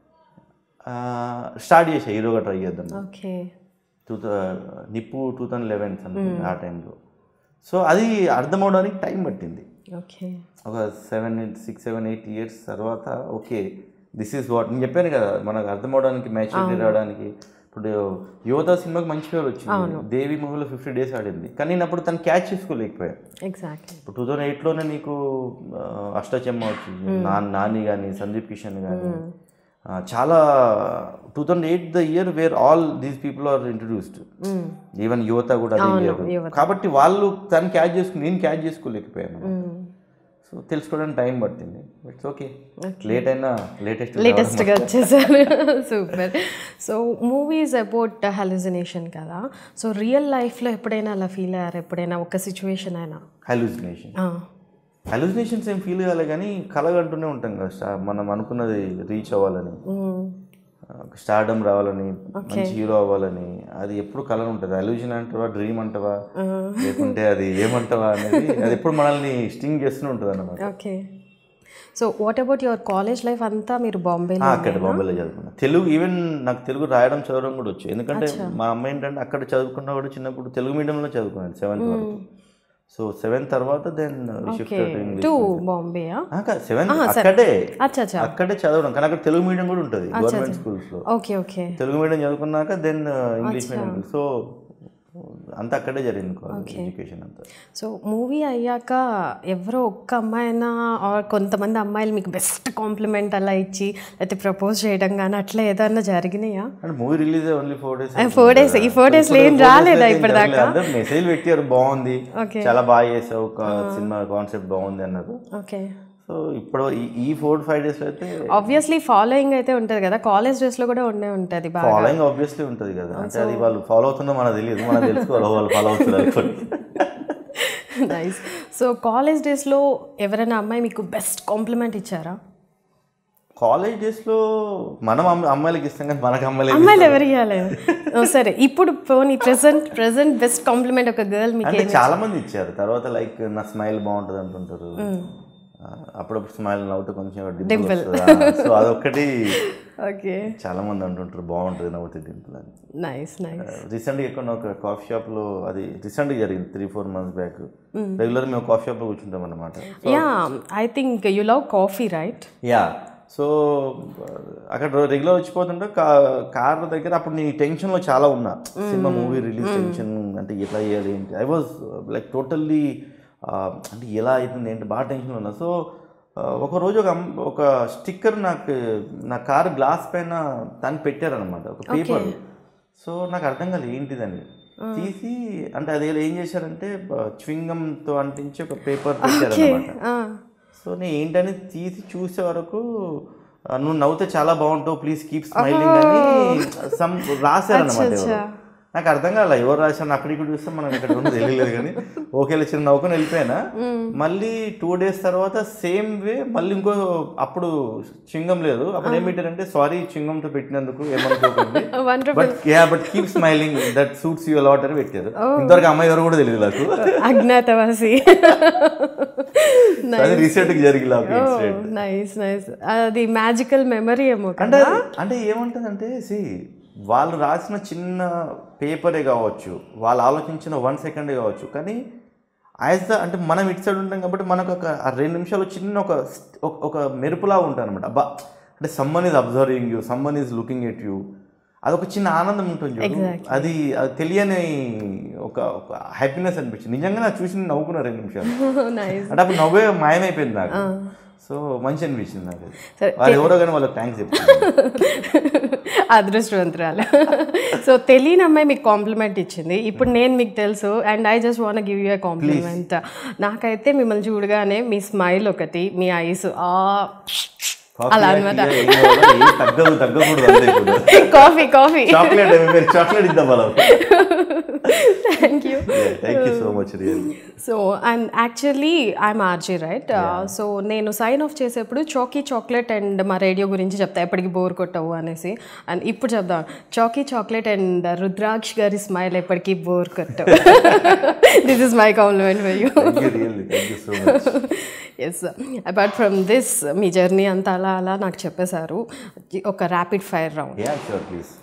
[SPEAKER 2] స్టార్ట్ చేసా హీరోగా ట్రై చేద్దాం
[SPEAKER 1] okay
[SPEAKER 2] two Nippu two thousand eleven ఆ టైంలో సో అది అర్థం అవడానికి టైం పట్టింది
[SPEAKER 1] ఓకే
[SPEAKER 2] ఒక seven six seven eight years తర్వాత ఓకే దిస్ ఈస్ వాట్ నేను చెప్పాను కదా మనకు అర్థం అవడానికి మ్యాచ్యూరిటీ రావడానికి ఇప్పుడు యువత సినిమాకి మంచి పేరు వచ్చింది దేవి మూవీలో ఫిఫ్టీ డేస్ ఆడింది కానీ నేను అప్పుడు తను క్యాచ్ చేసుకోలేకపోయా
[SPEAKER 1] ఎగ్జాక్ట్లీ
[SPEAKER 2] ఇప్పుడు టూ థౌజండ్ ఎయిట్లోనే నీకు ఆ, అష్టాచెమ్మ వచ్చింది నా నాని కానీ సందీప్ కిషన్ కానీ చాలా two thousand eight the year where all these people are introduced even Yuvatha కూడా అదే year. కాబట్టి వాళ్ళు తను క్యాచ్ చేసుకుని నేను క్యాచ్ చేసుకోలేకపోయాను సో తెలుసుకోవడానికి టైం పట్టింది ఇట్స్ ఓకే లేట్ అయినా లేటెస్ట్
[SPEAKER 1] లేటెస్ట్గా వచ్చేసారు సూపర్ సో మూవీస్ అబౌట్ హెలిజినేషన్ కదా సో రియల్ లైఫ్లో ఎప్పుడైనా అలా ఫీల్ అయ్యారు ఎప్పుడైనా ఒక సిచ్యువేషన్ అయినా
[SPEAKER 2] హెలూసినేషన్
[SPEAKER 1] ఆ,
[SPEAKER 2] హెలూసినేషన్స్ ఏం ఫీల్ కాలే కానీ కలగంటూనే ఉంటాం కదా స్టా- మనం అనుకున్నది రీచ్ అవ్వాలని
[SPEAKER 1] మ్మ్.
[SPEAKER 2] స్టార్డమ్ రావాలని మంచి హీరో అవ్వాలని అది ఎప్పుడు కలర్ ఉంటుంది అల్యూజన్ అంటావా డ్రీమ్ అంటావా లేకుంటే అది ఏమంటావా అనేది అది ఎప్పుడు మనల్ని స్టింగ్ చేస్తూనే ఉంటుంది అన్నమాట
[SPEAKER 1] okay so what about your college life అంతా మీరు బాంబేలో
[SPEAKER 2] ఆ, అక్కడ బాంబేలో చదువుకున్నా తెలుగు ఈవెన్ నాకు తెలుగు రాయడం చదవడం కూడా వచ్చు ఎందుకంటే మా అమ్మ ఏంటంటే అక్కడ చదువుకున్నా కూడా చిన్నప్పుడు తెలుగు మీడియంలో చదువుకున్నాను సెవెంత్ వరకు సో సెవెంత్ తర్వాత దెన్ షిఫ్ట్ ఇంగ్లీష్
[SPEAKER 1] టు బాంబేయా
[SPEAKER 2] సెవెంత్ అక్కడే
[SPEAKER 1] అచ్చా అచ్చా
[SPEAKER 2] అక్కడే చదవడం కానీ అక్కడ తెలుగు మీడియం కూడా ఉంటుంది గవర్నమెంట్ స్కూల్స్లో
[SPEAKER 1] ఓకే ఓకే
[SPEAKER 2] తెలుగు మీడియం చదువుకున్నాక దెన్ ఇంగ్లీష్ మీడియం సో అంతా అక్కడే జరిగింది కాలేజ్ ఎడ్యుకేషన్ అంతా
[SPEAKER 1] సో మూవీ అయ్యాక ఎవరో ఒక్క అమ్మాయినా ఆర్ కొంతమంది అమ్మాయిలు మీకు బెస్ట్ కాంప్లిమెంట్ అలా ఇచ్చి లేకపోతే ప్రపోజ్ చేయడం కానీ అట్లా ఏదన్నా జరిగినాయా
[SPEAKER 2] అంటే movie release only four days
[SPEAKER 1] four days ఈ ఫోర్ డేస్లో ఏం రాలేదా ఇప్పటిదాకా
[SPEAKER 2] అందరూ మెసేజ్ పెట్టారు బాగుంది
[SPEAKER 1] Okay.
[SPEAKER 2] చాలా బాగా చేసావు సినిమా కాన్సెప్ట్ బాగుంది అన్నారు
[SPEAKER 1] ఓకే
[SPEAKER 2] సో ఇప్పుడు ఈ- ఈ ఫోర్ ఫైవ్ డేస్ అయితే
[SPEAKER 1] ఆబ్వియస్లీ ఫాలోయింగ్ అయితే ఉంటుంది కదా కాలేజ్ డేస్లో కూడా ఉండే ఉంటుంది బాగా
[SPEAKER 2] ఫాలోయింగ్ ఆబ్వియస్లీ ఉంటుంది కదా అంటే అది వాళ్ళు ఫాలో అవుతుందో మనకు తెలియదు మనకు తెలుసుకోవాలి వాళ్ళు ఫాలో అవుతున్నారు
[SPEAKER 1] నైస్ సో కాలేజ్ డేస్లో ఎవరైనా అమ్మాయి మీకు బెస్ట్ కాంప్లిమెంట్ ఇచ్చారా
[SPEAKER 2] కాలేజ్ డేస్లో మనం అమ్మ- అమ్మాయిలకి ఇస్తాం కానీ మనకు అమ్మాయిలకి
[SPEAKER 1] అమ్మాయిలు ఎవరు ఇవ్వాలి సరే ఇప్పుడు పోనీ ప్రెసెంట్ ప్రెసెంట్ బెస్ట్ కాంప్లిమెంట్ ఒక గర్ల్ మీకు
[SPEAKER 2] అంటే చాలా మంది ఇచ్చారు తర్వాత లైక్ నా స్మైల్ బాగుంటుంది అంటుంటారు ఆ, అప్పుడప్పుడు స్మైల్ నవ్వుతూ కొంచెం డింపుల్ సో అదొక్కటి
[SPEAKER 1] ఓకే
[SPEAKER 2] చాలా మంది అంటుంటారు బాగుంటుంది నవ్వుతూ డింపుల్ అని
[SPEAKER 1] నైస్ నైస్
[SPEAKER 2] రీసెంట్గా ఎక్కడ ఒక కాఫీ షాప్లో అది రీసెంట్గా జరిగింది three four months back regular మేము కాఫీ షాప్లో కూర్చుంటాం అనమాట
[SPEAKER 1] yeah I think you love coffee right
[SPEAKER 2] yeah so అక్కడ రెగ్యులర్ వచ్చిపోతుంటే కా కార్ దగ్గర అప్పుడు నీ టెన్షన్లో చాలా ఉన్నా సినిమా మూవీ రిలీజ్ టెన్షన్ అంటే ఎట్లా చేయాలి ఏంటి ఐ వాజ్ లైక్ టోటల్లీ అంటే ఎలా అవుతుంది ఏంటి బాగా టెన్షన్ ఉన్నా సో ఒక రోజు ఒక అమ్- ఒక స్టిక్కర్ నాకు నా కార్ గ్లాస్ పైన తను పెట్టారనమాట ఒక పేపర్ సో నాకు అర్థం కాలేదు ఏంటిదని తీసి అంటే అది ఏం చేశారంటే చ్వింగంతో అంటించి ఒక పేపర్ పెట్టారనమాట సో నేను ఏంటని తీసి చూసే వరకు ఆ, నువ్వు నవ్వుతే చాలా బాగుంటావు ప్లీజ్ కీప్ స్మైలింగ్ అని సమ్ రాశారనమాట ఎవరు నాకు అర్థం కాలే ఎవరు రాశారు అక్కడ ఇక్కడ చూస్తే మనకు అక్కడ ఉన్నది తెలియలేదు కానీ ఓకే చిన్న నవ్వుకొని వెళ్ళిపోయినా మళ్ళీ టూ డేస్ తర్వాత సేమ్ వే మళ్ళీ ఇంకో అప్పుడు చింగం లేదు అప్పుడు ఏం పెట్టారంటే సారీ చింగంతో పెట్టినందుకు ఏమనుకోకండి
[SPEAKER 1] wonderful
[SPEAKER 2] but yeah but keep smiling that suits you a lot అని పెట్టారు ఇంతవరకు అమ్మాయి ఎవరు కూడా తెలియదు నాకు
[SPEAKER 1] అజ్ఞాతవాసి
[SPEAKER 2] అది రీసెంట్ గా జరిగింది నాకు ఇన్సిడెంట్
[SPEAKER 1] నైస్ నైస్ అది మ్యాజికల్ మెమరీ ఏమో
[SPEAKER 2] అంటే
[SPEAKER 1] కదా
[SPEAKER 2] అంటే ఏముంటుందంటే సి వాళ్ళు రాసిన చిన్న పేపరే కావచ్చు వాళ్ళు ఆలోచించిన వన్ సెకండే కావచ్చు కానీ యాజ్ ద అంటే మనం ఇటు సైడ్ ఉంటాం కాబట్టి మనకు ఒక ఆ రెండు నిమిషాలు చిన్న ఒక ఒక- ఒక మెరుపులా ఉంటాం అనమాట అబ్బా అంటే someone is observing you someone is looking at you అదొక చిన్న ఆనందం ఉంటుంది చూడు అది అది తెలియని ఒక ఒక హ్యాపీనెస్ అనిపించింది నిజంగా నాకు చూసి నేను నవ్వుకున్నా రెండు నిమిషాలు
[SPEAKER 1] నైస్
[SPEAKER 2] అంటే అప్పుడు నవ్వే మాయమైపోయింది నాకు సో మంచి అనిపించింది నాకు అది.
[SPEAKER 1] సరే,
[SPEAKER 2] వాళ్ళు ఎవరో కానీ వాళ్ళకి థ్యాంక్స్ చెప్తాను
[SPEAKER 1] అదృష్టవంతురాలు సో తెలియని అమ్మాయి మీకు కాంప్లిమెంట్ ఇచ్చింది ఇప్పుడు నేను మీకు తెలుసు and I just want give you a compliment నాకైతే మిమ్మల్ని చూడగానే మీ స్మైల్ ఒకటి మీ ఐస్ ఆ అలా అన్నమాట
[SPEAKER 2] తగ్గదు తగ్గకూడదు అంతే ఇప్పుడు
[SPEAKER 1] కాఫీ కాఫీ
[SPEAKER 2] చాక్లెట్ మీరు చాక్లెట్ ఇద్దాం వాళ్ళకి
[SPEAKER 1] thank you
[SPEAKER 2] thank you so much really
[SPEAKER 1] so and actually I'm RJ right so నేను సైన్ ఆఫ్ చేసేప్పుడు చాకీ చాక్లెట్ అండ్ మా రేడియో గురించి చెప్తా ఎప్పటికీ బోర్ కొట్టవు అనేసి అండ్ ఇప్పుడు చెప్దాం చాకీ చాక్లెట్ అండ్ రుద్రాక్ష్ గారి స్మైల్ ఎప్పటికీ బోర్ కొట్టవు this is my compliment for you
[SPEAKER 2] thank you really thank you so much
[SPEAKER 1] yes apart from this మీ జర్నీ అంతా అలా అలా నాకు చెప్పేశారు ఒక rapid fire round
[SPEAKER 2] yeah sure please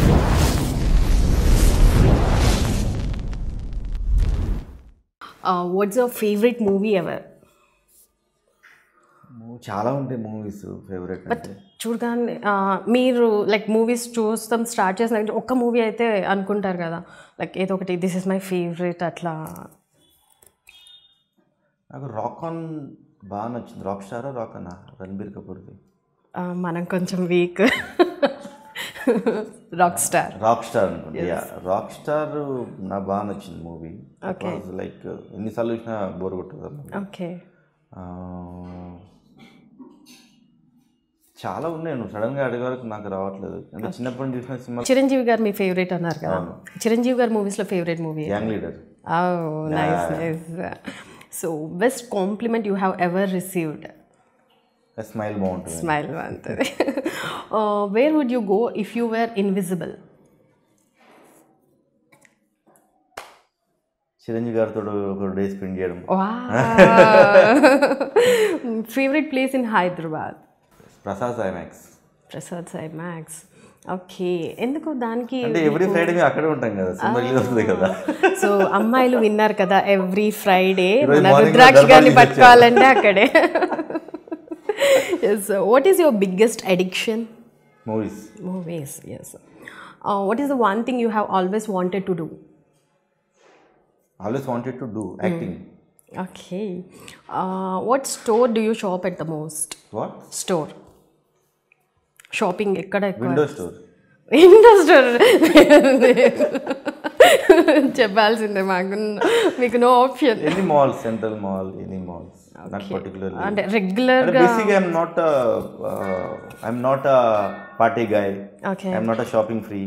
[SPEAKER 1] what's your favourite movie ever
[SPEAKER 2] చాలా ఉంటాయి మూవీస్ ఫేవరెట్ అంటే
[SPEAKER 1] చూడగానే ఆ, మీరు లైక్ మూవీస్ చూస్తాం స్టార్ట్ చేసిన దగ్గర ఒక్క మూవీ అయితే అనుకుంటారు కదా లైక్ ఏదో ఒకటి దిస్ ఇస్ మై ఫేవరెట్ అట్లా
[SPEAKER 2] నాకు రాక్ ఆన్ బాగా నచ్చింది రాక్ స్టారా రాక్ అన్నా రణబీర్ కపూర్ది
[SPEAKER 1] ఆ, మనం కొంచెం weak rock star
[SPEAKER 2] rock star అనుకోండి యా రాక్ స్టార్ నాకు బాగా నచ్చింది మూవీ లైక్ ఎన్నిసార్లు చూసినా బోర్ కొట్టదు
[SPEAKER 1] ఓకే
[SPEAKER 2] ఆ, చాలా ఉన్నాయి నువ్వు సడన్గా అడిగే వరకు నాకు రావట్లేదు అంటే చిన్నప్పటి నుంచి చూసిన సినిమా
[SPEAKER 1] చిరంజీవి గారు మీ ఫేవరెట్ అన్నారు కదా చిరంజీవి గారి మూవీస్లో favourite movie
[SPEAKER 2] gang leader
[SPEAKER 1] nice nice so best compliment you have ever received
[SPEAKER 2] smile బాగుంటుంది
[SPEAKER 1] స్మైల్ అంతది where would you go if you were invisible
[SPEAKER 2] Chiranjeevi గారితో ఒక డే స్పెండ్ చేయడం
[SPEAKER 1] favourite place in Hyderabad
[SPEAKER 2] Prasad IMAX
[SPEAKER 1] Prasad Sai max okay ఎందుకు దానికి
[SPEAKER 2] అంటే every Friday మేము అక్కడే ఉంటాం కదా సినిమా రిలీజ్ అవుతుంది కదా
[SPEAKER 1] సో అమ్మాయిలు విన్నారు కదా ఎవ్రీ ఫ్రైడే
[SPEAKER 2] ఈరోజు
[SPEAKER 1] మన
[SPEAKER 2] morning
[SPEAKER 1] రుద్రాక్ష
[SPEAKER 2] దర్బార్
[SPEAKER 1] గారిని
[SPEAKER 2] నుంచి
[SPEAKER 1] పట్టుకోవాలంటే అక్కడే yes what is your biggest addiction
[SPEAKER 2] movies
[SPEAKER 1] movies yes what is the one thing you have always wanted to do
[SPEAKER 2] always wanted to do acting
[SPEAKER 1] okay what store do you shop at the most
[SPEAKER 2] what
[SPEAKER 1] store shopping ఎక్కడ ఎక్కువ
[SPEAKER 2] window store
[SPEAKER 1] window store చెప్పాల్సిందే మాకు మీకు no option
[SPEAKER 2] any mall central mall any malls not particularly
[SPEAKER 1] అంటే regular
[SPEAKER 2] basic I'm not I'm not a party guy
[SPEAKER 1] okay
[SPEAKER 2] I'm not a shopping freak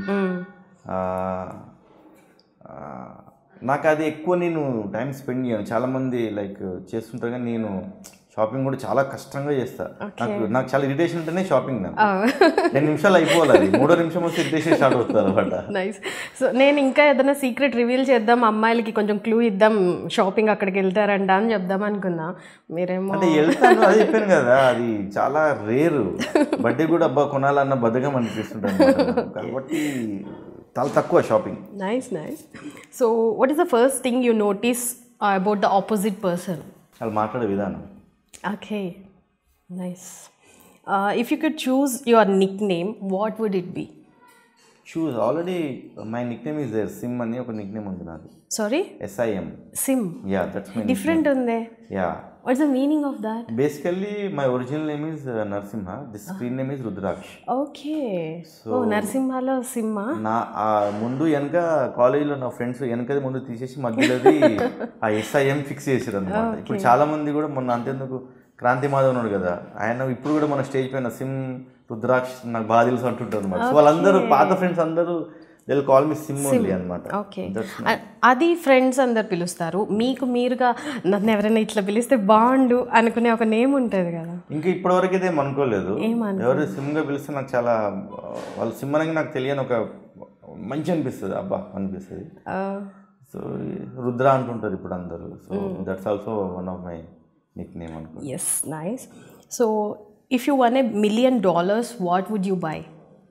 [SPEAKER 2] నాకు అది ఎక్కువ నేను టైం స్పెండ్ చేయను చాలా మంది లైక్ చేస్తుంటారు కానీ నేను షాపింగ్ కూడా చాలా కష్టంగా చేస్తా నాకు నాకు చాలా ఇరిటేషన్ ఉంటేనే షాపింగ్ నాకు రెండు నిమిషాలు అయిపోవాలి అది మూడో నిమిషం వస్తే ఇరిటేషన్ స్టార్ట్ అవుతుంది అనమాట
[SPEAKER 1] నైస్ సో నేను ఇంకా ఏదైనా సీక్రెట్ రివీల్ చేద్దాం అమ్మాయిలకి కొంచెం క్లూ ఇద్దాం షాపింగ్ అక్కడికి వెళ్తారంట అని చెప్దాం అనుకున్నా మీరేమో
[SPEAKER 2] అంటే వెళ్తాను అదే చెప్పాను కదా అది చాలా రేరు బర్త్డే కూడా అబ్బా కొనాలన్న బద్దకం అనిపిస్తుంటాను అన్నమాట నాకు. కాబట్టి చాలా తక్కువ shopping
[SPEAKER 1] nice nice so what is the first thing you notice about the opposite person
[SPEAKER 2] వాళ్ళు మాట్లాడే విధానం
[SPEAKER 1] okay nice if you could choose your nickname what would it be
[SPEAKER 2] choose already my nickname is there Sim అని ఒక nickname ఉంది నాది
[SPEAKER 1] sorry
[SPEAKER 2] S I M
[SPEAKER 1] Sim
[SPEAKER 2] yeah that's my
[SPEAKER 1] different ఉందే
[SPEAKER 2] yeah
[SPEAKER 1] what's the meaning of that
[SPEAKER 2] basically my original name is Narasimha this screen name is Rudraksh
[SPEAKER 1] okay oh నరసింహాలో సిమ్మా
[SPEAKER 2] నా ఆ ముందు వెనక కాలేజీలో నా ఫ్రెండ్స్ వెనకది ముందు తీసేసి మధ్యలోది ఆ ఎస్ఐఎం ఫిక్స్ చేసారు అనమాట ఇప్పుడు చాలా మంది కూడా మొన్న అంతేందుకు క్రాంతి మాధవ్ ఉన్నాడు కదా ఆయన ఇప్పుడు కూడా మన స్టేజ్ పైన సిమ్ రుద్రాక్ష్ నాకు బాగా తెలుసు అంటుంటారు అనమాట సో వాళ్ళందరూ పాత ఫ్రెండ్స్ అందరూ they call me Sim only అనమాట
[SPEAKER 1] ఓకే అది ఫ్రెండ్స్ అందరు పిలుస్తారు మీకు మీరుగా నన్ను ఎవరైనా ఇట్లా పిలిస్తే బాగుండు అనుకునే ఒక నేమ్ ఉంటుంది కదా
[SPEAKER 2] ఇంకా ఇప్పటివరకు అయితే ఏం అనుకోలేదు ఎవరు సిమ్గా పిలిస్తే నాకు చాలా వాళ్ళ సిమ్ అనగా నాకు తెలియని ఒక మంచి అనిపిస్తుంది అబ్బా అనిపిస్తుంది సో రుద్ర అంటుంటారు ఇప్పుడు అందరూ so that's also one of my nickname అనుకో
[SPEAKER 1] yes nice so if you won a million dollars what would you buy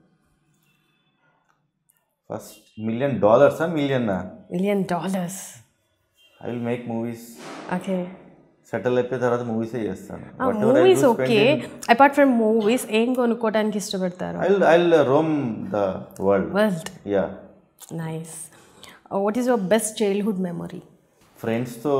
[SPEAKER 2] first million డాలర్సా million
[SPEAKER 1] million dollars
[SPEAKER 2] I will make movies
[SPEAKER 1] okay
[SPEAKER 2] settle అయిపోయిన తర్వాత మూవీసే చేస్తాను
[SPEAKER 1] movies okay apart from movies ఏం కొనుక్కోవడానికి ఇష్టపడతారు
[SPEAKER 2] I I roam the world
[SPEAKER 1] world
[SPEAKER 2] yeah
[SPEAKER 1] nice what is your best childhood memory
[SPEAKER 2] ఫ్రెండ్స్తో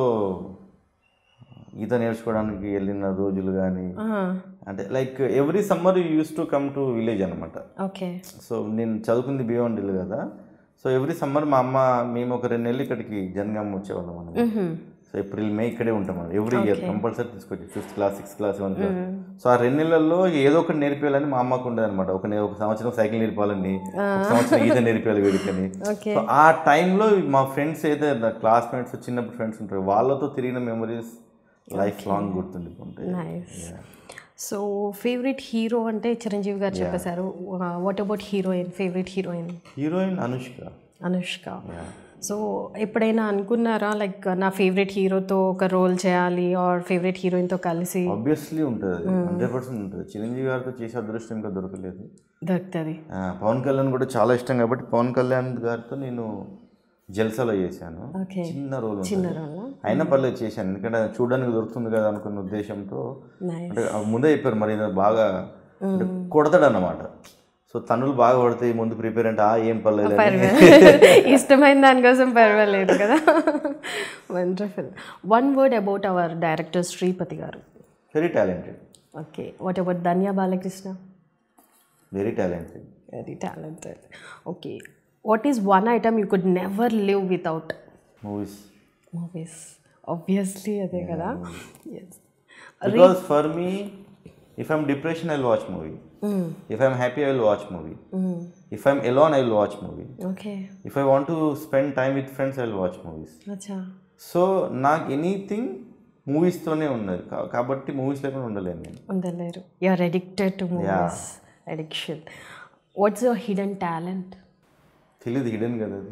[SPEAKER 2] ఈత నేర్చుకోవడానికి వెళ్ళిన రోజులు కానీ అంటే like every summer use to come to village అనమాట
[SPEAKER 1] ఓకే
[SPEAKER 2] సో నేను చదువుకుంది బియోండిల్ కదా సో ఎవ్రీ సమ్మర్ మా అమ్మ మేము ఒక రెండు నెలలు ఇక్కడికి జనగామ వచ్చేవాళ్ళం మనం సో ఏప్రిల్ మే ఇక్కడే ఉంటాం మనం ఎవ్రీ ఇయర్ కంపల్సరీ తీసుకొచ్చి fifth class sixth class seventh class so ఆ రెండు నెలల్లో ఏదో ఒకటి నేర్పించాలని మా అమ్మకు ఉండదు అనమాట ఒక నే- ఒక సంవత్సరం సైకిల్ నేర్పాలని ఒక సంవత్సరం ఈత నేర్పించాలి వీడికని
[SPEAKER 1] ఓకే
[SPEAKER 2] సో ఆ టైంలో మా ఫ్రెండ్స్ ఏదైతే క్లాస్మేట్స్ చిన్నప్పుడు ఫ్రెండ్స్ ఉంటారు వాళ్ళతో తిరిగిన మెమరీస్ లైఫ్ లాంగ్ గుర్తుండిపోతాయి
[SPEAKER 1] నైస్ సో ఫేవరెట్ హీరో అంటే చిరంజీవి గారు చెప్పేశారు what about heroine favourite heroine
[SPEAKER 2] heroine Anushka
[SPEAKER 1] Anushka so ఎప్పుడైనా అనుకున్నారా లైక్ నా ఫేవరెట్ హీరోతో ఒక రోల్ చేయాలి ఆర్ ఫేవరెట్ హీరోయిన్తో కలిసి
[SPEAKER 2] ఆబ్వియస్లీ ఉంటుంది హండ్రెడ్ పర్సెంట్ ఉంటుంది చిరంజీవి గారితో చేసే అదృష్టం ఇంకా దొరకలేదు
[SPEAKER 1] దొరుకుతుంది
[SPEAKER 2] ఆ, పవన్ కళ్యాణ్ కూడా చాలా ఇష్టం కాబట్టి పవన్ కళ్యాణ్ గారితో నేను జల్సాలో చేశాను
[SPEAKER 1] ఓకే
[SPEAKER 2] చిన్న రోల్
[SPEAKER 1] చిన్న
[SPEAKER 2] ఉంటుంది
[SPEAKER 1] రోల్
[SPEAKER 2] అయినా పర్లేదు చేశాను ఎందుకంటే అది చూడడానికి దొరుకుతుంది కదా అనుకున్న ఉద్దేశంతో
[SPEAKER 1] నైస్
[SPEAKER 2] అంటే ఆ ముందే చెప్పారు మరి ఈయన బాగా అంటే కొడతాడు అన్నమాట సో తన్నులు బాగా పడతాయి ముందు ప్రిపేర్ అంటే ఆ ఏం పర్లేదు అని.
[SPEAKER 1] ఇష్టమైన దానికోసం పర్వాలేదు కదా wonderful one word about our director Sripathi గారు
[SPEAKER 2] very talented
[SPEAKER 1] okay what about Dhanya Balakrishna
[SPEAKER 2] very talented
[SPEAKER 1] very talented okay what is one item you could never live without
[SPEAKER 2] movies
[SPEAKER 1] movies obviously అదే కదా yes
[SPEAKER 2] because for me if I'm depression I will watch movie if I'm happy I will watch movie if I'm alone I will watch movie
[SPEAKER 1] okay
[SPEAKER 2] if I want to spend time with friends I will watch movies
[SPEAKER 1] అచ్చా
[SPEAKER 2] so నాకు anything మూవీస్తోనే ఉన్నది కా- కాబట్టి movies లేకుండా ఉండలేను నేను
[SPEAKER 1] ఉండలేరు you are addicted to movies addiction what's your hidden talent
[SPEAKER 2] తెలియదు హిడెన్ కదా అది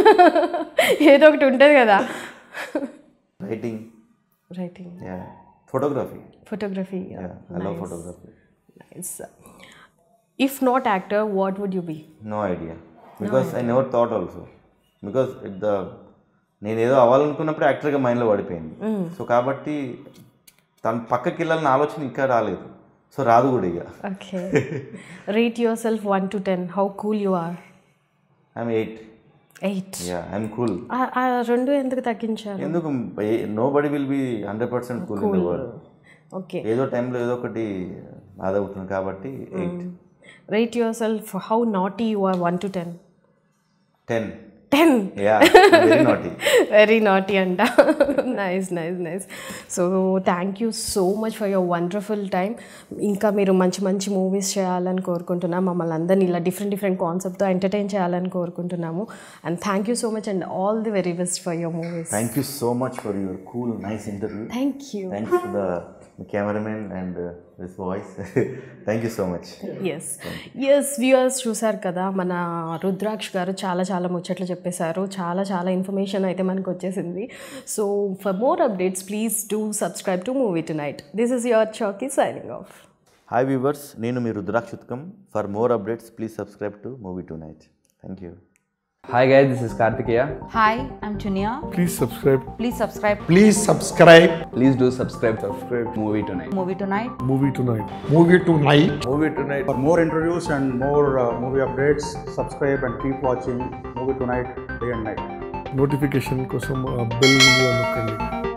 [SPEAKER 1] ఏదో ఒకటి ఉంటుంది కదా
[SPEAKER 2] writing
[SPEAKER 1] writing
[SPEAKER 2] yeah photography
[SPEAKER 1] photography
[SPEAKER 2] I love photography
[SPEAKER 1] nice if not actor what would you be
[SPEAKER 2] no idea because I never thought also because it the నేను ఏదో అవ్వాలనుకున్నప్పుడు యాక్టర్గా మైండ్లో పడిపోయింది సో కాబట్టి తన పక్కకి వెళ్ళాలని ఆలోచన ఇంకా రాలేదు సో రాదు కూడా ఇక
[SPEAKER 1] okay rate yourself one to ten how cool you are
[SPEAKER 2] I'm eight
[SPEAKER 1] eight
[SPEAKER 2] yeah I'm cool
[SPEAKER 1] ఆ రెండు ఎందుకు తగ్గించారు
[SPEAKER 2] ఎందుకు nobody will be hundred percent cool in the world
[SPEAKER 1] okay
[SPEAKER 2] ఏదో టైంలో ఏదో ఒకటి బాధవుతుంది కాబట్టి eight
[SPEAKER 1] rate yourself how naughty you are one to ten
[SPEAKER 2] ten
[SPEAKER 1] ten
[SPEAKER 2] yeah very naughty
[SPEAKER 1] very naughty అంట nice nice nice so thank you so much for your wonderful time ఇంకా మీరు మంచి మంచి మూవీస్ చేయాలని కోరుకుంటున్నాం మమ్మల్ని అందరినీ ఇలా డిఫరెంట్ డిఫరెంట్ కాన్సెప్ట్తో ఎంటర్టైన్ చేయాలని కోరుకుంటున్నాము and thank you so much and all the very best for your movies
[SPEAKER 2] thank you so much for your cool nice interview
[SPEAKER 1] thank you
[SPEAKER 2] thanks for the cameraman and this voice thank you so much
[SPEAKER 1] yes yes viewers చూసారు కదా మన రుద్రాక్ష్ గారు చాలా చాలా ముచ్చట్లు చెప్పేశారు చాలా చాలా ఇన్ఫర్మేషన్ అయితే మనకు వచ్చేసింది so for more updates please do subscribe to movie tonight this is your Chaki signing off
[SPEAKER 2] hi viewers నేను మీ రుద్రాక్షుత్కం for more updates please subscribe to movie tonight thank you
[SPEAKER 3] Hi guys, this is Kartikeya.
[SPEAKER 4] Hi, I'm Chunia.
[SPEAKER 5] Please subscribe.
[SPEAKER 4] Please subscribe
[SPEAKER 5] Please subscribe.
[SPEAKER 3] Please do subscribe. Subscribe movie tonight.
[SPEAKER 4] Movie Tonight.
[SPEAKER 5] Movie tonight. Movie tonight.
[SPEAKER 3] Movie tonight.
[SPEAKER 6] For more interviews and more uh, movie updates, subscribe and keep watching Movie Tonight day and night.
[SPEAKER 5] Notification కోసం bell నొక్కండి